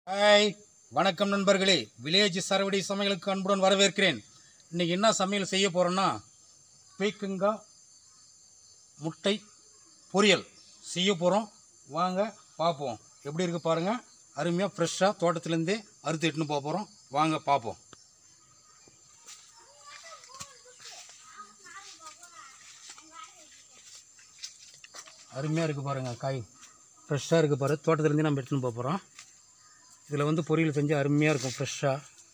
Hi வணக்கம் நண்பர்களே village சரவடி சமையலுக்கு அன்புடன் வரவேற்கிறேன் இன்னைக்கு என்ன சமையல் செய்ய போகிறோன்னா பீக்கங்காய் முட்டை பொரியல் செய்ய போகிறோம் வாங்க பார்ப்போம் எப்படி இருக்கு பாருங்கள் அருமையாக ஃப்ரெஷ்ஷாக தோட்டத்துலேருந்தே அறுத்து எட்டுன்னு போக போகிறோம் வாங்க பார்ப்போம் அருமையாக இருக்குது பாருங்கள் காய் ஃப்ரெஷ்ஷாக இருக்குது பாரு தோட்டத்துலேருந்தே நம்ம எடுத்துன்னு போக போகிறோம் இதில் வந்து பொரியல் செஞ்சு அருமையாக இருக்கும் ஃப்ரெஷ்ஷாக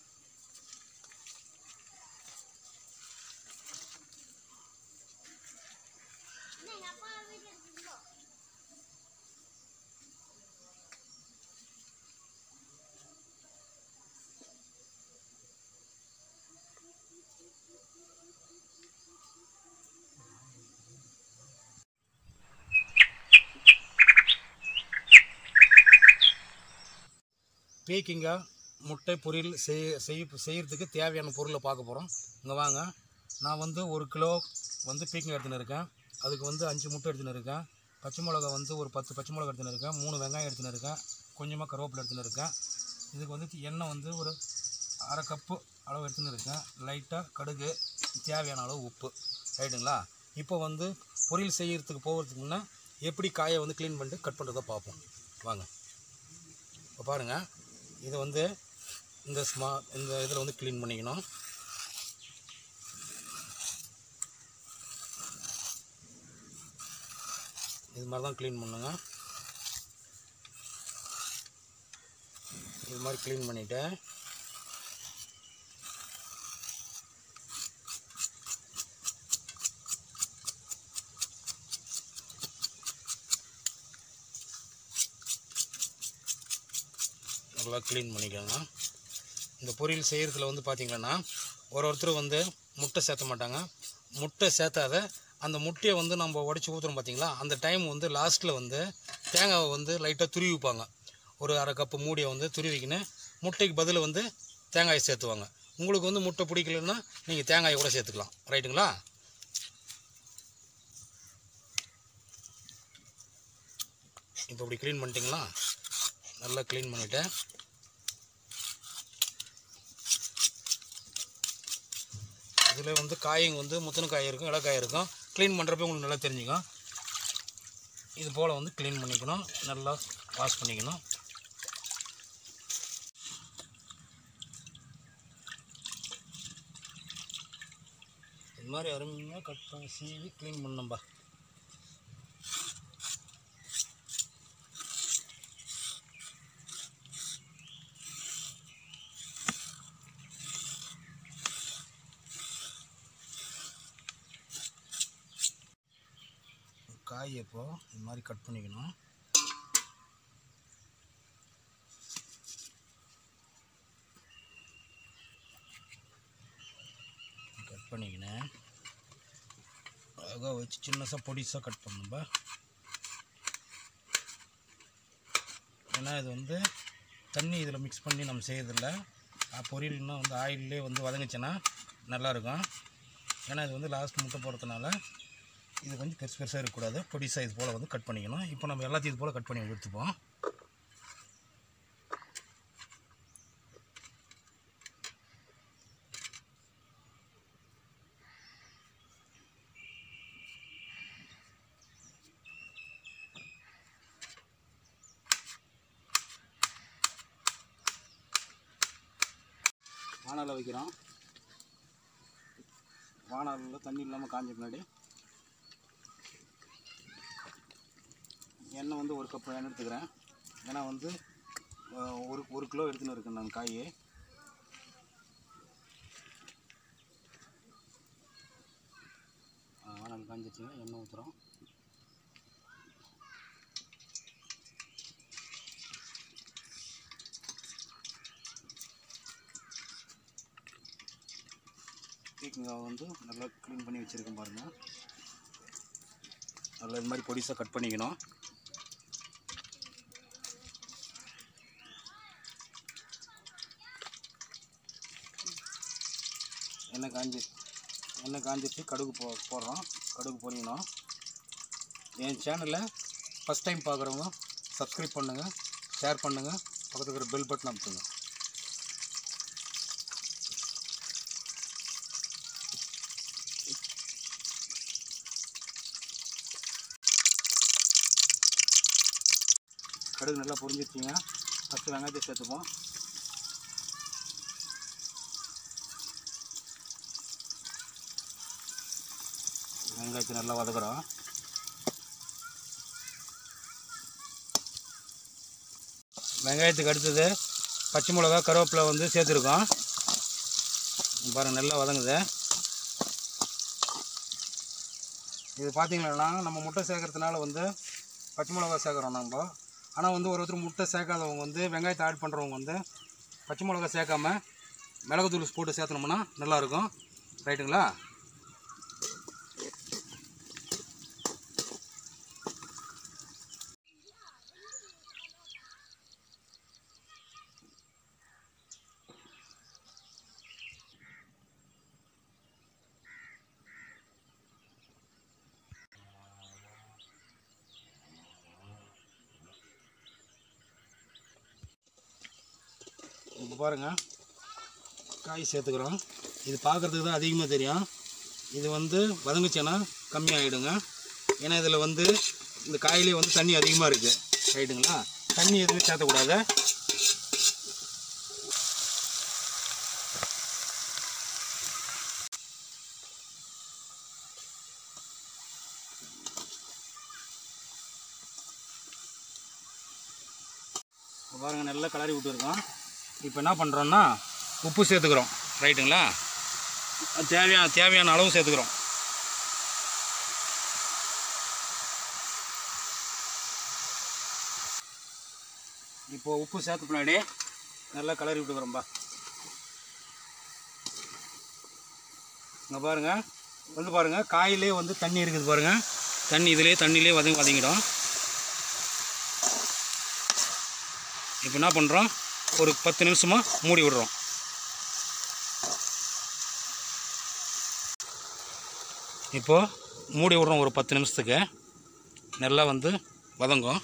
பீக்கிங்காக முட்டை பொரியல் செய் செய் செய்கிறதுக்கு தேவையான பொருளை பார்க்க போகிறோம் இங்கே வாங்க நான் வந்து ஒரு கிலோ வந்து பீக்கிங் எடுத்துன்னு இருக்கேன் அதுக்கு வந்து அஞ்சு முட்டை எடுத்துன்னு இருக்கேன் பச்சை மிளகா வந்து ஒரு பத்து பச்சை மிளகா எடுத்துன்னு இருக்கேன் மூணு வெங்காயம் எடுத்துன்னு இருக்கேன் கொஞ்சமாக கருவேப்பிலை எடுத்துன்னு இருக்கேன் இதுக்கு வந்து எண்ணெய் வந்து ஒரு அரை கப்பு அளவு எடுத்துன்னு இருக்கேன் லைட்டாக கடுகு தேவையான அளவு உப்பு ரைட்டுங்களா இப்போ வந்து பொரியல் செய்கிறதுக்கு போகிறதுக்கு முன்னே எப்படி காயை வந்து க்ளீன் பண்ணிட்டு கட் பண்ணுறதை பார்ப்போம் வாங்க இப்போ பாருங்கள் இது வந்து இந்த ஸ்மா இந்த இதில் வந்து க்ளீன் பண்ணிக்கணும் இது மாதிரி தான் க்ளீன் பண்ணுங்க இது மாதிரி க்ளீன் பண்ணிவிட்டு நல்லா க்ளீன் பண்ணிக்கோங்க இந்த பொரியல் செய்கிறதுல வந்து பார்த்திங்கன்னா ஒரு ஒருத்தர் வந்து முட்டை சேர்த்த மாட்டாங்க முட்டை சேர்த்தாத அந்த முட்டையை வந்து நம்ம உடச்சி ஊற்றுறோம் பார்த்தீங்களா அந்த டைம் வந்து லாஸ்ட்டில் வந்து தேங்காவை வந்து லைட்டாக துருவி வைப்பாங்க ஒரு அரை கப்பு மூடியை வந்து துருவிக்கின்னு முட்டைக்கு பதில் வந்து தேங்காயை சேர்த்துவாங்க உங்களுக்கு வந்து முட்டை பிடிக்கலன்னா நீங்கள் தேங்காயை கூட சேர்த்துக்கலாம் ரைட்டுங்களா இப்போ இப்படி க்ளீன் பண்ணிட்டீங்களா நல்லா க்ளீன் பண்ணிவிட்டேன் இதில் வந்து காய்ங்க வந்து முத்தின காய் இருக்கும் இலக்காய் இருக்கும் க்ளீன் பண்ணுறப்ப உங்களுக்கு நல்லா தெரிஞ்சுக்கும் இது போல் வந்து க்ளீன் பண்ணிக்கணும் நல்லா வாஷ் பண்ணிக்கணும் இது மாதிரி அருமையாக கட் பண்ணி சீவி க்ளீன் பண்ணணும்பா காய் இப்போ இது மாதிரி கட் பண்ணிக்கணும் கட் பண்ணிக்கினேன் அழகாக வச்சு சின்னசாக பொடிசாக கட் பண்ணும்பா ஏன்னா இது வந்து தண்ணி இதில் மிக்ஸ் பண்ணி நம்ம செய்யறதில்ல பொரியல்னா வந்து ஆயிலே வந்து வதங்குச்சுன்னா நல்லாயிருக்கும் ஏன்னா இது வந்து லாஸ்ட் முட்டை போடுறதுனால இது கொஞ்சம் பெருசு பெருசாக இருக்கக்கூடாது பொடி சைஸ் போல் வந்து கட் பண்ணிக்கணும் இப்போ நம்ம எல்லாத்தையும் இது போல் கட் பண்ணி எடுத்துப்போம் வானலில் வைக்கிறோம் வானலில் தண்ணி இல்லாமல் காஞ்ச பின்னாடி எண்ணெய் வந்து ஒரு கப் எண்ணெய் எடுத்துக்கிறேன் ஏன்னா வந்து அஹ், ஒரு ஒரு கிலோ எடுத்துன்னு இருக்கேன் நான் காய் வானல் காஞ்சிச்சுங்க எண்ணெய் ஊற்றுறோம் பீக்கங்காய் வந்து நல்லா க்ளீன் பண்ணி வச்சுருக்கேன் பாருங்கள் நல்லா இது மாதிரி பொடிசாக கட் பண்ணிக்கணும் எண்ணெய் காஞ்சி எண்ணெய் காஞ்சிச்சு கடுகு போ போடுறோம் கடுகு பொரியணும் என் சேனலை ஃபஸ்ட் டைம் பார்க்குறவங்க சப்ஸ்கிரைப் பண்ணுங்கள் ஷேர் பண்ணுங்கள் பக்கத்துல இருக்கிற பெல் பட்டன் அமுத்துங்க கடுகு நல்லா பொரிஞ்சிருச்சிங்க ஃபஸ்ட்டு வெங்காயத்தை சேர்த்துப்போம் வெங்காயத்தை நல்லா வதக்குறோம் வெங்காயத்துக்கு அடுத்தது பச்சை மிளகா கருவேப்பிலை வந்து சேர்த்துருக்கோம் பாருங்கள் நல்லா வதங்குது இது பார்த்தீங்கன்னா நம்ம முட்டை சேர்க்கறதுனால வந்து பச்சை மிளகா சேர்க்குறோம் நம்ம ஆனால் வந்து ஒரு ஒருத்தர் முட்டை சேர்க்காதவங்க வந்து வெங்காயத்தை ஆட் பண்ணுறவங்க வந்து பச்சை மிளகா சேர்க்காம மிளகுத்தூள் போட்டு சேர்த்தனோம்னா நல்லாயிருக்கும் ரைட்டுங்களா இப்போ பாருங்கள் காய் சேர்த்துக்கிறோம் இது பார்க்குறதுக்கு தான் அதிகமாக தெரியும் இது வந்து வதங்குச்சுன்னா கம்மியாகிடுங்க ஏன்னா இதில் வந்து இந்த காயிலே வந்து தண்ணி அதிகமாக இருக்குது ரைட்டுங்களா தண்ணி எதுவும் சேர்த்தக்கூடாது இப்போ பாருங்க நல்லா கலரி விட்டுருக்கோம் இப்போ என்ன பண்ணுறோன்னா உப்பு சேர்த்துக்கிறோம் ரைட்டுங்களா அது தேவையான தேவையான அளவு சேர்த்துக்கிறோம் இப்போ உப்பு சேர்த்து பின்னாடி நல்லா கலரி விட்டுக்கிறோம்பா இங்கே பாருங்க வந்து பாருங்க காயிலே வந்து தண்ணி இருக்குது பாருங்க தண்ணி இதிலே தண்ணியிலே வதங்கி வதங்கிடும் இப்போ என்ன பண்ணுறோம் ஒரு பத்து நிமிஷமாக மூடி விடுறோம் இப்போது மூடி விடுறோம் ஒரு பத்து நிமிஷத்துக்கு நல்லா வந்து வதங்கும்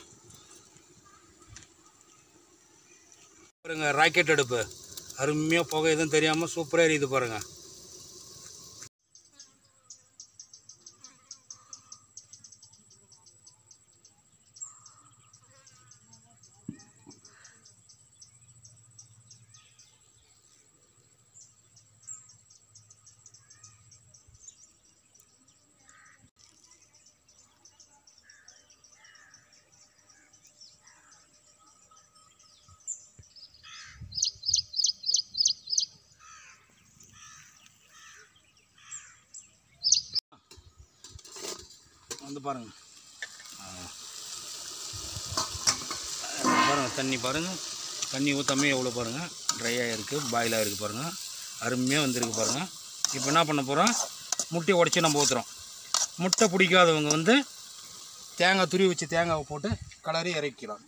பாருங்க ராக்கெட் அடுப்பு அருமையாக புகை எதுவும் தெரியாமல் சூப்பராக எரியுது பாருங்க வந்து பாருங்க ஆ. பாருங்க தண்ணி பாருங்க தண்ணி ஊற்றாமே எவ்வளோ பாருங்க ட்ரையாக இருக்குது பாயிலாக இருக்குது பாருங்க அருமையாக வந்திருக்கு பாருங்க இப்போ என்ன பண்ண போகிறோம் முட்டையை உடச்சி நம்ம ஊற்றுறோம் முட்டை பிடிக்காதவங்க வந்து தேங்காய் துருவி வச்சு தேங்காவை போட்டு கலரி இறக்கிக்கலாம்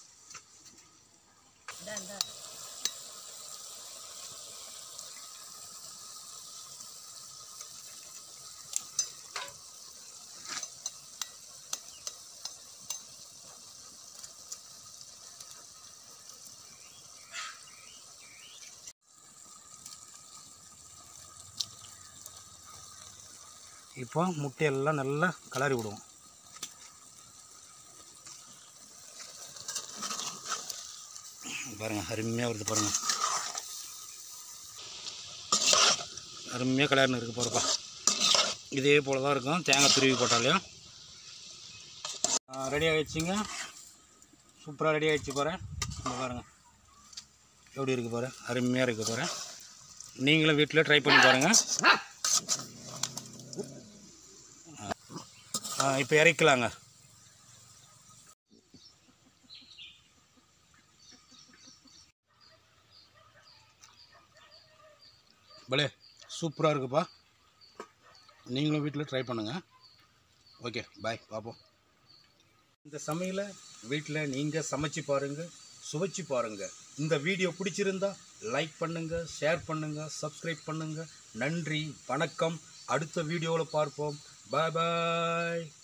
இப்போ முட்டையெல்லாம் நல்லா கலரி விடுவோம் பாருங்கள் அருமையாக வருது பாருங்கள் அருமையாக கலர்னு இருக்குது பாருப்பா இதே போல் தான் இருக்கும் தேங்காய் துருவி போட்டாலையும் ரெடி ஆகிடுச்சிங்க சூப்பராக ரெடி ஆகிடுச்சு பாரு இங்க பாருங்கள் எப்படி இருக்குது பாரு அருமையாக இருக்குது பாரு நீங்களும் வீட்டில் ட்ரை பண்ணி பாருங்கள் இப்போ இறக்கலாங்க பலே சூப்பராக இருக்குப்பா நீங்களும் வீட்டில் ட்ரை பண்ணுங்கள் ஓகே பாய் பார்ப்போம் இந்த சமையலை வீட்டில் நீங்கள் சமைச்சு பாருங்கள் சுவைச்சு பாருங்கள் இந்த வீடியோ பிடிச்சிருந்தா லைக் பண்ணுங்கள் ஷேர் பண்ணுங்கள் சப்ஸ்கிரைப் பண்ணுங்கள் நன்றி வணக்கம் அடுத்த வீடியோவில் பார்ப்போம் பாய் பாய்